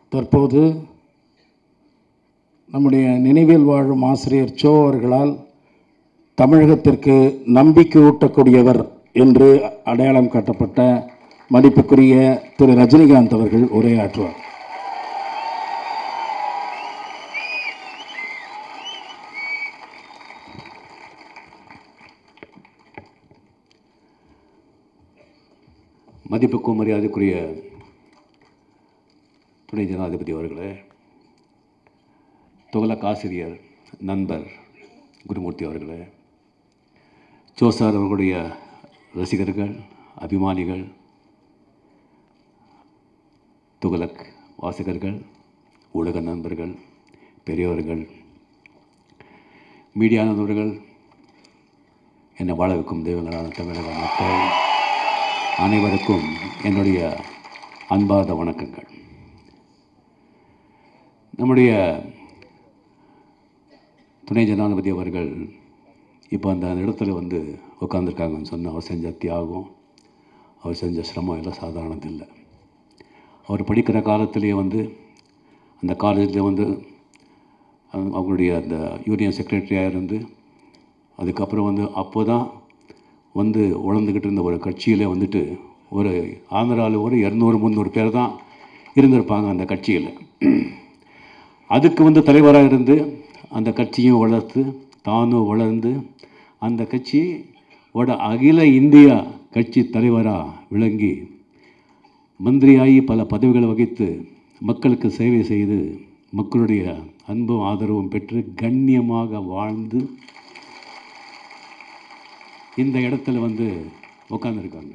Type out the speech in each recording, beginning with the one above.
தற்போது நம்முடைய நினைவில் வாழும் ஆசிரியர் சோ அவர்களால் தமிழகத்திற்கு நம்பிக்கை ஊட்டக்கூடியவர் என்று அடையாளம் காட்டப்பட்ட மதிப்புக்குரிய திரு ரஜினிகாந்த் அவர்கள் உரையாற்றுவார் மதிப்புக்கும் மரியாதைக்குரிய துணை ஜனாதிபதி அவர்களே துகலக் ஆசிரியர் நண்பர் குருமூர்த்தி அவர்களே ஜோசார் அவர்களுடைய ரசிகர்கள் அபிமானிகள் துகலக் வாசகர்கள் ஊடக நண்பர்கள் பெரியவர்கள் மீடியா நண்பர்கள் என்னை வாழ வைக்கும் தெய்வங்களான தமிழக மக்கள் அனைவருக்கும் என்னுடைய அன்பார்ந்த வணக்கங்கள் நம்முடைய துணை ஜனாதிபதி அவர்கள் இப்போ அந்த இடத்துல வந்து உட்காந்துருக்காங்கன்னு சொன்னால் அவர் செஞ்ச தியாகம் அவர் செஞ்ச சிரமம் எல்லாம் சாதாரணது இல்லை அவர் படிக்கிற காலத்திலேயே வந்து அந்த காலேஜில் வந்து அவங்க- அவங்களுடைய அந்த யூனியன் செக்ரட்டரியாக இருந்து அதுக்கப்புறம் வந்து அப்போ தான் வந்து உழந்துக்கிட்டு இருந்த ஒரு கட்சியில் வந்துட்டு ஒரு ஆந்திராவில் ஒரு இரநூறு முந்நூறு பேர் தான் இருந்திருப்பாங்க அந்த கட்சியில் அதுக்கு வந்து தலைவராக இருந்து அந்த கட்சியும் வளர்த்து தானும் வளர்ந்து அந்த கட்சி ஓட அகில இந்தியா கட்சி தலைவராக விளங்கி மந்திரியாகி பல பதவிகளை வகித்து மக்களுக்கு சேவை செய்து மக்களுடைய அன்பும் ஆதரவும் பெற்று கண்ணியமாக வாழ்ந்து இந்த இடத்துல வந்து உட்காந்துருக்காங்க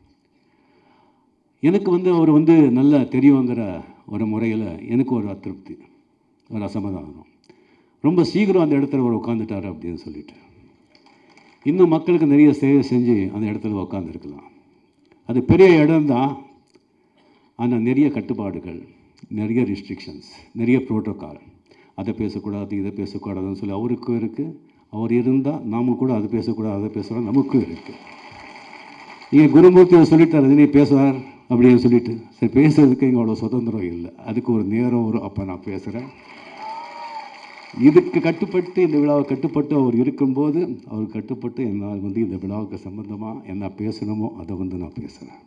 எனக்கு வந்து அவர் வந்து நல்லா தெரியுங்கிற ஒரு முறையில் எனக்கு ஒரு அதிருப்தி ஒரு அசமாதானம் ரொம்ப சீக்கிரம் அந்த இடத்துல அவர் உட்காந்துட்டார் அப்படின்னு சொல்லிட்டு இன்னும் மக்களுக்கு நிறைய சேவை செஞ்சு அந்த இடத்துல உட்காந்துருக்கலாம் அது பெரிய இடம்தான் ஆனால் நிறைய கட்டுப்பாடுகள் நிறைய ரெஸ்ட்ரிக்ஷன்ஸ் நிறைய ப்ரோட்டோக்கால் அதை பேசக்கூடாது இதை பேசக்கூடாதுன்னு சொல்லி அவருக்கும் இருக்குது அவர் இருந்தால் நாம கூட அதை பேசக்கூடாது அதை பேசக்கூடாது நமக்கும் இருக்குது நீங்கள் குருமூர்த்தி அவர் சொல்லிட்டார் ரஜினி பேசுவார் அப்படின்னு சொல்லிட்டு சரி பேசுறதுக்கு இங்கே அவ்வளோ சுதந்திரம் இல்லை அதுக்கு ஒரு நேரம் வரும் அப்போ நான் பேசுகிறேன் இதுக்கு கட்டுப்பட்டு இந்த விழாவை கட்டுப்பட்டு அவர் இருக்கும்போது அவர் கட்டுப்பட்டு என்னால் வந்து இந்த விழாவுக்கு சம்பந்தமாக என்ன பேசணுமோ அதை வந்து நான் பேசுகிறேன்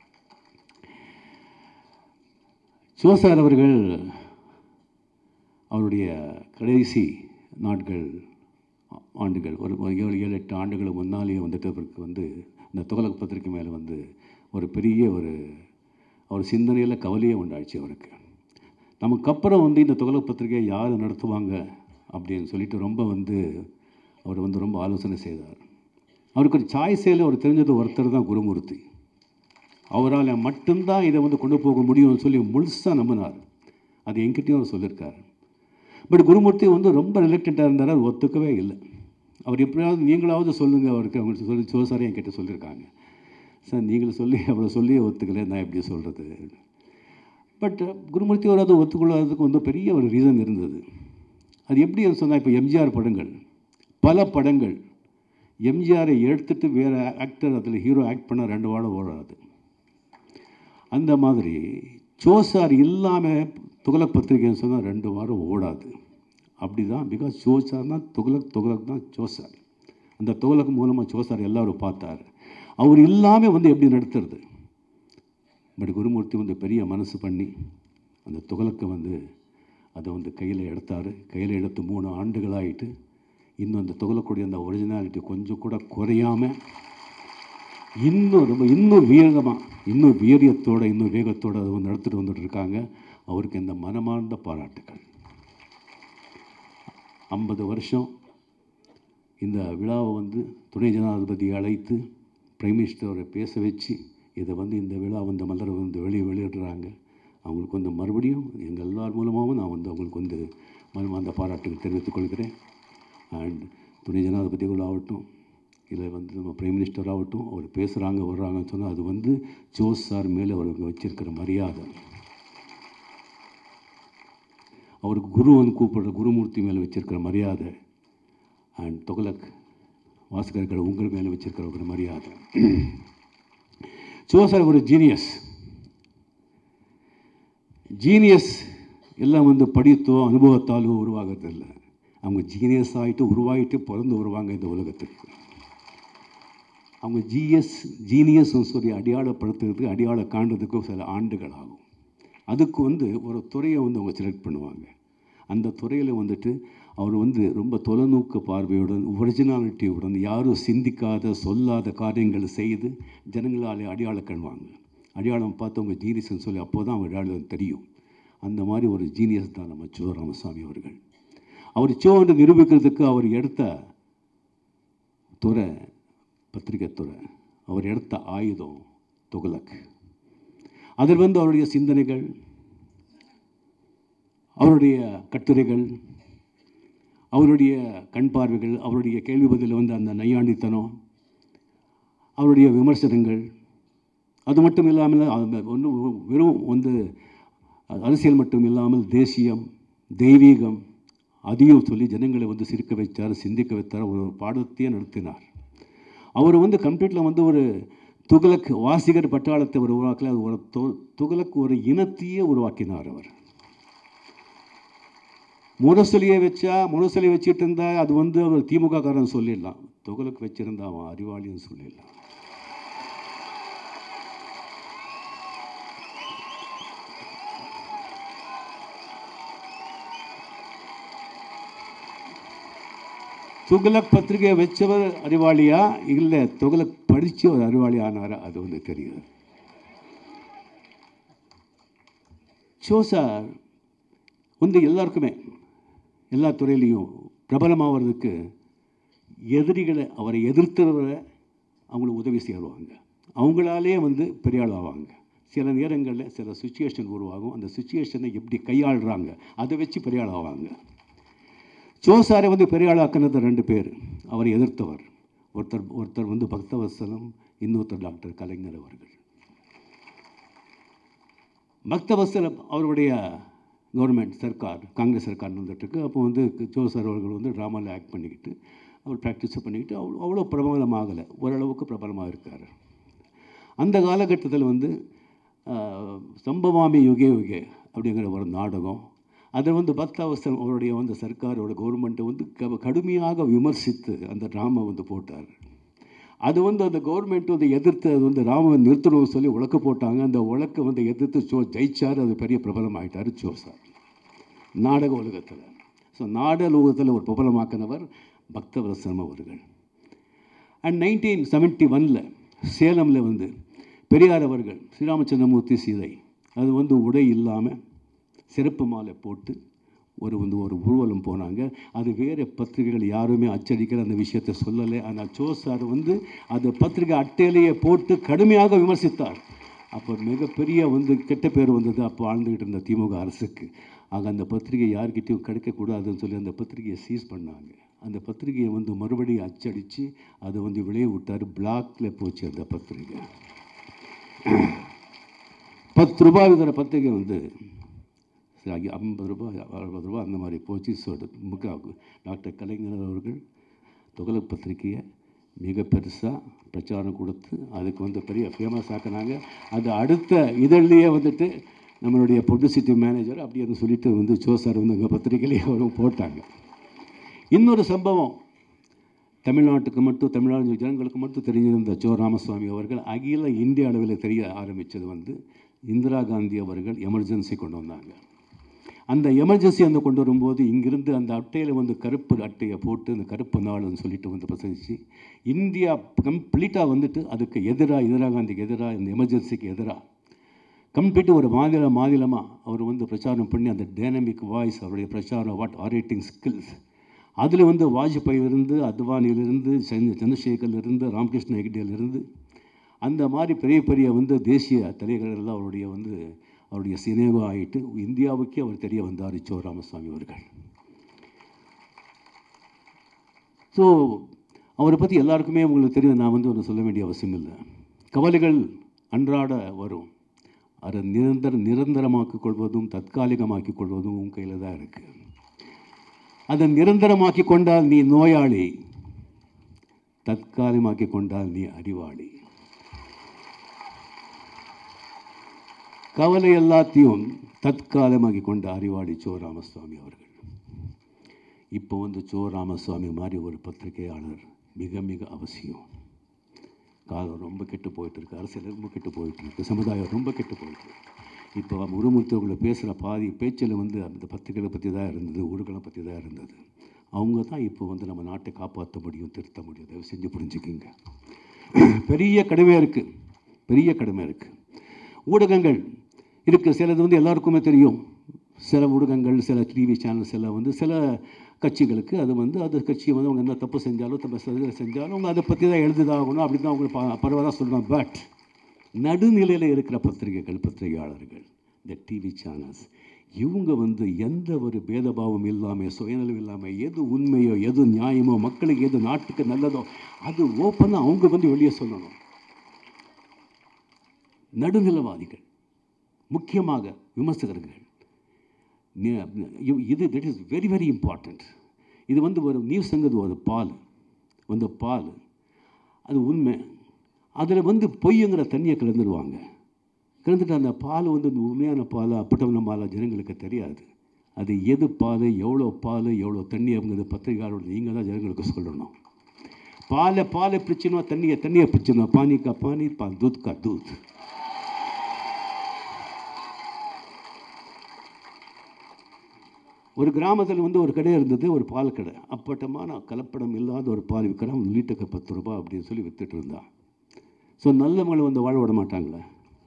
சிவசார் அவர்கள் அவருடைய கடைசி நாட்கள் ஆ- ஆண்டுகள் ஒரு ஒரு ஏழு ஏழு எட்டு ஆண்டுகளுக்கு முன்னாலேயே வந்துட்டு அவருக்கு வந்து இந்த துகலக் பத்திரிக்கை மேலே வந்து ஒரு பெரிய ஒரு அவர் சிந்தனையில் கவலையே உண்டாச்சு அவருக்கு நமக்கு அப்புறம் வந்து இந்த துகலக் பத்திரிகையை யார் நடத்துவாங்க அப்படின்னு சொல்லிட்டு ரொம்ப வந்து அவர் வந்து ரொம்ப ஆலோசனை செய்தார் அவருக்கு ஒரு சாய்ஸேல அவர் தெரிஞ்சது ஒருத்தர் தான் குருமூர்த்தி அவரால் மட்டும்தான் இதை வந்து கொண்டு போக முடியும்னு சொல்லி முழுசாக நம்பினார் அது என்கிட்டயும் அவர் சொல்லியிருக்காரு பட் குருமூர்த்தி வந்து ரொம்ப ரிலக்டண்ட்டாக இருந்தார் அது ஒத்துக்கவே இல்லை அவர் எப்படியாவது நீங்களாவது சொல்லுங்கள் அவருக்கு அவங்க சொல்லி சிவசாரி என்கிட்ட சொல்லியிருக்காங்க சார் நீங்கள் சொல்லி அவரை சொல்லி ஒத்துக்கலை நான் எப்படி சொல்கிறது பட் குருமூர்த்தி அவர் அதை ஒத்துக்கொள்ளாததுக்கு வந்து பெரிய ஒரு ரீசன் இருந்தது அது எப்படி சொன்னால் இப்போ எம்ஜிஆர் படங்கள் பல படங்கள் எம்ஜிஆரை எடுத்துட்டு வேறு ஆக்டர் அதில் ஹீரோ ஆக்ட் பண்ண ரெண்டு வாரம் ஓடாது அந்த மாதிரி சோசார் இல்லாமல் துகலக் பத்திரிகைன்னு சொன்னால் ரெண்டு வாரம் ஓடாது அப்படி தான் பிகாஸ் சோசார் தான் துகலக் துகலக் தான் சோசார் அந்த துகலக் மூலமாக சோசார் எல்லாரும் பார்த்தார் அவர் இல்லாமல் வந்து எப்படி நடத்துறது பட் குருமூர்த்தி வந்து பெரிய மனசு பண்ணி அந்த துகலக்கை வந்து அதை வந்து கையில் எடுத்தார் கையில் எடுத்து மூணு ஆண்டுகளாயிட்டு இன்னும் அந்த துகலக்கூடிய அந்த ஒரிஜினாலிட்டி கொஞ்சம் கூட குறையாமல் இன்னும் ரொம்ப இன்னும் வேகமாக இன்னும் வீரியத்தோட இன்னும் வேகத்தோட அதை வந்து நடத்திட்டு வந்துட்டு இருக்காங்க அவருக்கு இந்த மனமார்ந்த பாராட்டுகள் ஐம்பது வருஷம் இந்த விழாவை வந்து துணை ஜனாதிபதி அழைத்து பிரைம் மினிஸ்டரை பேச வச்சு இதை வந்து இந்த விழா வந்து மலரை வந்து வெளியே வெளியிடுறாங்க அவங்களுக்கு வந்து மறுபடியும் எங்கள் எல்லார் மூலமாகவும் நான் வந்து அவங்களுக்கு வந்து மனமார்ந்த பாராட்டுகள் தெரிவித்துக் கொள்கிறேன் அண்ட் துணை ஜனாதிபதிகள் ஆகட்டும் இல்லை வந்து நம்ம பிரைம் மினிஸ்டர் ஆகட்டும் அவர் பேசுகிறாங்க வர்றாங்கன்னு சொன்னால் அது வந்து ஜோஸ் சார் மேலே அவருக்கு வச்சிருக்கிற மரியாதை அவருக்கு குருவன் கூப்பிடுற குருமூர்த்தி மேலே வச்சிருக்கிற மரியாதை அண்ட் தொகலக் வாசகர்கள் உங்கள் மேலே வச்சிருக்கிற ஒரு மரியாதை ஜோ சார் ஒரு ஜீனியஸ் ஜீனியஸ் எல்லாம் வந்து படித்தோ அனுபவத்தாலோ உருவாகிறது இல்லை அவங்க ஜீனியஸ் ஆகிட்டு உருவாகிட்டு பிறந்து வருவாங்க இந்த உலகத்துக்கு அவங்க ஜிஎஸ் ஜீனியஸ்னு சொல்லி அடையாளப்படுத்துறதுக்கு அடையாளம் காண்றதுக்கு சில ஆண்டுகள் ஆகும் அதுக்கு வந்து ஒரு துறையை வந்து அவங்க செலக்ட் பண்ணுவாங்க அந்த துறையில் வந்துட்டு அவர் வந்து ரொம்ப தொலைநோக்கு பார்வையுடன் ஒரிஜினாலிட்டியுடன் யாரும் சிந்திக்காத சொல்லாத காரியங்களை செய்து ஜனங்களால் அடையாளம் கண்வாங்க அடையாளம் பார்த்து அவங்க ஜீனியஸ்ன்னு சொல்லி அப்போ தான் அவங்க அடையாளம் தெரியும் அந்த மாதிரி ஒரு ஜீனியஸ் தான் நம்ம சோ ராமசாமி அவர்கள் அவர் சோ என்று நிரூபிக்கிறதுக்கு அவர் எடுத்த துறை பத்திரிகை துறை அவர் எடுத்த ஆயுதம் துகலக் அதில் வந்து அவருடைய சிந்தனைகள் அவருடைய கட்டுரைகள் அவருடைய கண் பார்வைகள் அவருடைய கேள்வி பதில் வந்து அந்த நையாண்டித்தனம் அவருடைய விமர்சனங்கள் அது மட்டும் இல்லாமல் அது ஒன்று வெறும் வந்து அரசியல் மட்டும் இல்லாமல் தேசியம் தெய்வீகம் அதையும் சொல்லி ஜனங்களை வந்து சிரிக்க வைத்தார் சிந்திக்க வைத்தார் ஒரு பாடத்தையே நடத்தினார் அவர் வந்து கம்ப்ளீட்டில் வந்து ஒரு துகலக் வாசிகர் பட்டாளத்தை ஒரு உருவாக்கல அது ஒரு து- துகலக் ஒரு இனத்தையே உருவாக்கினார் அவர் முரசொலியை வச்சா முரசொலி வச்சுட்டு இருந்தா அது வந்து அவர் திமுக காரன் சொல்லிடலாம் துகலுக்கு வச்சிருந்தா அவன் அறிவாளின்னு சொல்லிடலாம் துகலக் பத்திரிகையை வச்சவர் அறிவாளியா இல்லை துகலக் படித்து ஒரு அறிவாளி ஆனாரா அது வந்து தெரியுது ஷோ சார் வந்து எல்லாருக்குமே எல்லா துறையிலையும் பிரபலமாகிறதுக்கு எதிரிகளை அவரை எதிர்த்தவரை அவங்களுக்கு உதவி செய்வாங்க அவங்களாலே வந்து பெரிய ஆள் ஆவாங்க சில நேரங்களில் சில சுச்சுவேஷன் உருவாகும் அந்த சுச்சுவேஷனை எப்படி கையாளுறாங்க அதை வச்சு பெரிய ஆள் ஆவாங்க ஜோசாரை வந்து பெரிய ஆளாக்குனது ரெண்டு பேர் அவரை எதிர்த்தவர் ஒருத்தர் ஒருத்தர் வந்து பக்தவத்சலம் இன்னொருத்தர் டாக்டர் கலைஞர் அவர்கள் பக்தவத்சலம் அவருடைய கவர்மெண்ட் சர்க்கார் காங்கிரஸ் சர்க்கார் வந்துட்டுருக்கு அப்போ வந்து ஜோசார் அவர்கள் வந்து ட்ராமாவில் ஆக்ட் பண்ணிக்கிட்டு அவர் ப்ராக்டிஸை பண்ணிக்கிட்டு அவ்வளோ அவ்வளோ பிரபலமாகலை ஓரளவுக்கு பிரபலமாக இருக்கார் அந்த காலகட்டத்தில் வந்து ஆஹ், சம்பவாமி யுகே யுகே அப்படிங்கிற ஒரு நாடகம் அதை வந்து பக்தாவஸ்தம் அவருடைய வந்து சர்க்காரோட கவர்மெண்ட்டை வந்து க கடுமையாக விமர்சித்து அந்த ட்ராமா வந்து போட்டார் அது வந்து அந்த கவர்மெண்ட் வந்து எதிர்த்து அது வந்து ராமன் நிறுத்தணும்னு சொல்லி உழக்க போட்டாங்க அந்த உழக்க வந்து எதிர்த்து சோ ஜெயிச்சார் அது பெரிய பிரபலம் ஆயிட்டார் சோ சார் நாடக உலகத்தில் ஸோ நாடக உலகத்தில் ஒரு பிரபலமாக்கினவர் பக்தவரசம் அவர்கள் அண்ட் நைன்டீன் செவன்ட்டி ஒனில் சேலமில் வந்து பெரியார் அவர்கள் ஸ்ரீராமச்சந்திரமூர்த்தி சீதை அது வந்து உடை இல்லாமல் சிறப்பு மாலை போட்டு ஒரு வந்து ஒரு ஊர்வலம் போனாங்க அது வேறு பத்திரிகைகள் யாருமே அச்சடிக்கிற அந்த விஷயத்தை சொல்லலை ஆனால் சோ சார் வந்து அது பத்திரிகை அட்டையிலேயே போட்டு கடுமையாக விமர்சித்தார் அப்போ மிகப்பெரிய வந்து கெட்ட பேர் வந்தது அப்போ ஆழ்ந்துக்கிட்டு இருந்த திமுக அரசுக்கு ஆக அந்த பத்திரிகை யார்கிட்டயும் கிடைக்கக்கூடாதுன்னு சொல்லி அந்த பத்திரிகையை சீஸ் பண்ணாங்க அந்த பத்திரிகையை வந்து மறுபடியும் அச்சடித்து அதை வந்து விளைய விட்டார் பிளாக்ல போச்சு அந்த பத்திரிகை பத்து ரூபாய் இருக்கிற பத்திரிகை வந்து சரி, ஐம்பது ரூபாய் அறுபது ரூபாய் அந்த மாதிரி போச்சு ஸோ முக டாக்டர் கலைஞர் அவர்கள் துகலக் பத்திரிக்கையை மிக பெருசாக பிரச்சாரம் கொடுத்து அதுக்கு வந்து பெரிய ஃபேமஸ் ஆக்குனாங்க அது அடுத்த இதழ்லையே வந்துட்டு நம்மளுடைய பப்ளிசிட்டி மேனேஜர் அப்படின்னு சொல்லிட்டு வந்து சோ சார் வந்து எங்கள் பத்திரிக்கையிலேயே அவரும் போட்டாங்க இன்னொரு சம்பவம் தமிழ்நாட்டுக்கு மட்டும் தமிழ்நாடு ஜனங்களுக்கு மட்டும் தெரிஞ்சிருந்த சோ ராமசுவாமி அவர்கள் அகில இந்திய அளவில் தெரிய ஆரம்பித்தது வந்து இந்திரா காந்தி அவர்கள் எமர்ஜென்சி கொண்டு வந்தாங்க அந்த எமர்ஜென்சி அந்த கொண்டு வரும்போது இங்கிருந்து அந்த அட்டையில் வந்து கருப்பு அட்டையை போட்டு அந்த கருப்பு நாள்னு சொல்லிட்டு வந்து பிரசரித்து இந்தியா கம்ப்ளீட்டாக வந்துட்டு அதுக்கு எதிராக இந்திரா காந்திக்கு எதிராக இந்த எமர்ஜென்சிக்கு எதிராக கம்ப்ளீட்டு ஒரு மாநில மாநிலமாக அவர் வந்து பிரச்சாரம் பண்ணி அந்த டைனமிக் வாய்ஸ் அவருடைய பிரச்சாரம் வாட் ஆரேட்டிங் ஸ்கில்ஸ் அதில் வந்து வாஜ்பாயிலிருந்து அத்வானியிலிருந்து சந்திர சந்திரசேகர்லேருந்து ராமகிருஷ்ண ஹெக்டேலேருந்து அந்த மாதிரி பெரிய பெரிய வந்து தேசிய தலைவர்கள் எல்லாம் அவருடைய வந்து அவருடைய சினேகம் ஆகிட்டு இந்தியாவுக்கே அவர் தெரிய வந்தார் சோ ராமசாமி அவர்கள் ஸோ அவரை பற்றி எல்லாருக்குமே உங்களுக்கு தெரியும் நான் வந்து ஒன்று சொல்ல வேண்டிய அவசியம் இல்லை கவலைகள் அன்றாட வரும் அதை நிரந்தர நிரந்தரமாக்கிக் கொள்வதும் தற்காலிகமாக்கிக் கொள்வதும் உன் கையில் தான் இருக்குது அதை நிரந்தரமாக்கி கொண்டால் நீ நோயாளி தற்காலிகமாக்கி கொண்டால் நீ அறிவாளி கவலை எல்லாத்தையும் தற்காலமாக்கி கொண்ட அறிவாளி சோ ராமசுவாமி அவர்கள் இப்போ வந்து சோ ராமசுவாமி மாதிரி ஒரு பத்திரிகையாளர் மிக மிக அவசியம் காலம் ரொம்ப கெட்டு போயிட்டு இருக்கு அரசியல் ரொம்ப கெட்டு போயிட்டு இருக்கு சமுதாயம் ரொம்ப கெட்டு போயிட்டு இருக்கு இப்போ குருமூர்த்திகளை பேசுகிற பாதி பேச்சில் வந்து அந்த பத்திரிகைகளை பற்றி தான் இருந்தது ஊர்களை பற்றி தான் இருந்தது அவங்க தான் இப்போ வந்து நம்ம நாட்டை காப்பாற்ற முடியும் திருத்த முடியும் தயவு செஞ்சு புரிஞ்சுக்கிங்க பெரிய கடமை இருக்குது பெரிய கடமை இருக்குது ஊடகங்கள் இருக்குது சிலது வந்து எல்லாருக்குமே தெரியும் சில ஊடகங்கள் சில டிவி சேனல்ஸ் எல்லாம் வந்து சில கட்சிகளுக்கு அது வந்து அது கட்சியை வந்து அவங்க என்ன தப்பு செஞ்சாலும் தப்பு சரி செஞ்சாலும் அவங்க அதை பற்றி தான் எழுதுதாகணும் அப்படி தான் அவங்களுக்கு ப பரவாயில்ல சொல்கிறாங்க பட் நடுநிலையில் இருக்கிற பத்திரிகைகள் பத்திரிகையாளர்கள் இந்த டிவி சேனல்ஸ் இவங்க வந்து எந்த ஒரு பேதபாவம் இல்லாமல் சுயநலம் இல்லாமல் எது உண்மையோ எது நியாயமோ மக்களுக்கு எது நாட்டுக்கு நல்லதோ அது ஓப்பனாக அவங்க வந்து வெளியே சொல்லணும் நடுநிலவாதிகள் முக்கியமாக விமர்சகர்கள் நி- இ- இது that is very very important இது வந்து ஒரு நியூஸ்ங்கிறது ஒரு பால் வந்து பால் அது உண்மை அதில் வந்து பொய்யுங்கிற தண்ணியை கலந்துருவாங்க கலந்துட்டு அந்த பால் வந்து இந்த உண்மையான பால் அப்பட்டவன பால் ஜனங்களுக்கு தெரியாது அது எது பால் எவ்வளோ பால் எவ்வளோ தண்ணி அப்படிங்கிறது பத்திரிகையாளர் நீங்கள் தான் ஜனங்களுக்கு சொல்லணும் பாலை பாலை பிரிச்சணும் தண்ணியை தண்ணியை பிரிச்சணும் பானி கா பானி பா தூத் கா தூத் ஒரு கிராமத்தில் வந்து ஒரு கடை இருந்தது ஒரு பால் கடை அப்பட்டமான கலப்படம் இல்லாத ஒரு பால் விற்கிறான் லிட்டருக்கு பத்து ரூபாய் அப்படின்னு சொல்லி வித்துட்டு இருந்தான் ஸோ நல்லவங்களை வந்து வாழ விட மாட்டாங்களே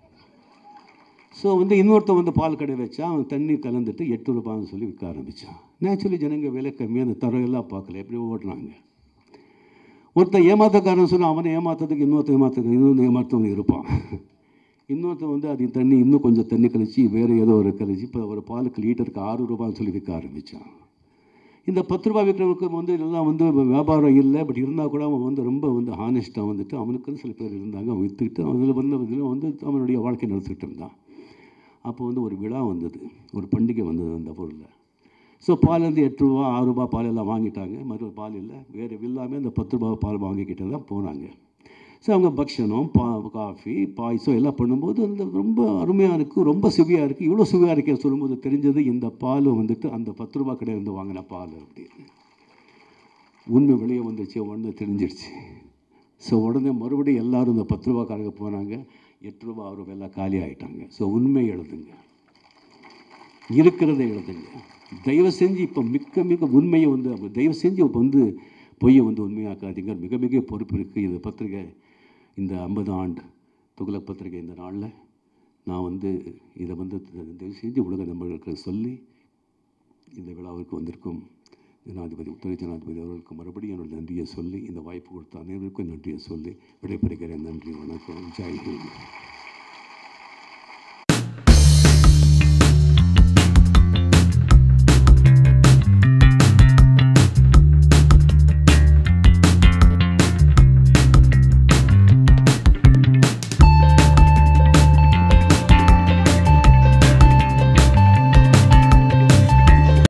ஸோ வந்து இன்னொருத்தன் வந்து பால் கடை வச்சா அவன் தண்ணி கலந்துட்டு எட்டு ரூபான்னு சொல்லி விற்க ஆரம்பித்தான் நேச்சுரலி ஜனங்க விலை கம்மியாக அந்த தரம் எல்லாம் பார்க்கல எப்படி ஓடுறாங்க ஒருத்தன் ஏமாத்தக்காரன் சொன்னால் அவனை ஏமாத்துறதுக்கு இன்னொருத்தன் ஏமாத்துறதுக்கு இன்னொன்று ஏமாத்தவங்க இருப்பான் இன்னொருத்தன் வந்து அது தண்ணி இன்னும் கொஞ்சம் தண்ணி கழிச்சு வேறு ஏதோ ஒரு கழிச்சு இப்போ ஒரு பாலுக்கு லிட்டருக்கு ஆறு ரூபான்னு சொல்லி விற்க ஆரம்பித்தான் இந்த பத்து ரூபாய் விற்கிறவனுக்கு வந்து இதெல்லாம் வந்து வியாபாரம் இல்லை பட் இருந்தால் கூட அவன் வந்து ரொம்ப வந்து ஹானஸ்ட்டாக வந்துட்டு அவனுக்குன்னு சில பேர் இருந்தாங்க அவன் விற்றுக்கிட்டு அதில் வந்து இதில் வந்து அவனுடைய வாழ்க்கை நடத்திக்கிட்டு இருந்தான் அப்போ வந்து ஒரு விழா வந்தது ஒரு பண்டிகை வந்தது அந்த ஊரில் ஸோ பால் வந்து எட்டு ரூபா ஆறு ரூபா பால் எல்லாம் வாங்கிட்டாங்க மறு பால் இல்லை வேறு இல்லாமல் அந்த பத்து ரூபா பால் வாங்கிக்கிட்டு தான் போனாங்க ஸோ அவங்க பக்ஷணம் பா காஃபி பாயசம் எல்லாம் பண்ணும்போது அந்த ரொம்ப அருமையாக இருக்குது ரொம்ப சுவையாக இருக்குது இவ்வளோ சுவையாக இருக்கே சொல்லும்போது தெரிஞ்சது இந்த பால் வந்துட்டு அந்த பத்து ரூபா கடையிலேருந்து வாங்கின பால் அப்படின்னு உண்மை வெளியே வந்துச்சு உடனே தெரிஞ்சிடுச்சு ஸோ உடனே மறுபடியும் எல்லாரும் இந்த பத்து ரூபாக்காரங்க போனாங்க எட்டு ரூபா ஆறு ரூபா எல்லாம் காலி ஆகிட்டாங்க ஸோ உண்மை எழுதுங்க இருக்கிறத எழுதுங்க தயவு செஞ்சு இப்போ மிக்க மிக உண்மையை வந்து அப்ப தயவு செஞ்சு இப்போ வந்து பொய்யை வந்து உண்மையாக்காதீங்க மிக மிக பொறுப்பு இருக்குது இந்த பத்திரிகை இந்த ஐம்பது ஆண்டு துகுலக் பத்திரிகை இந்த நாளில் நான் வந்து இதை வந்து தயவு செஞ்சு உலக நண்பர்களுக்கு சொல்லி இந்த விழாவிற்கு வந்திருக்கும் ஜனாதிபதி துணை ஜனாதிபதி அவர்களுக்கு மறுபடியும் என்னோட நன்றியை சொல்லி இந்த வாய்ப்பு கொடுத்த அனைவருக்கும் நன்றியை சொல்லி விடைபெறுகிறேன் நன்றி வணக்கம் ஜெய் ஹிந்த்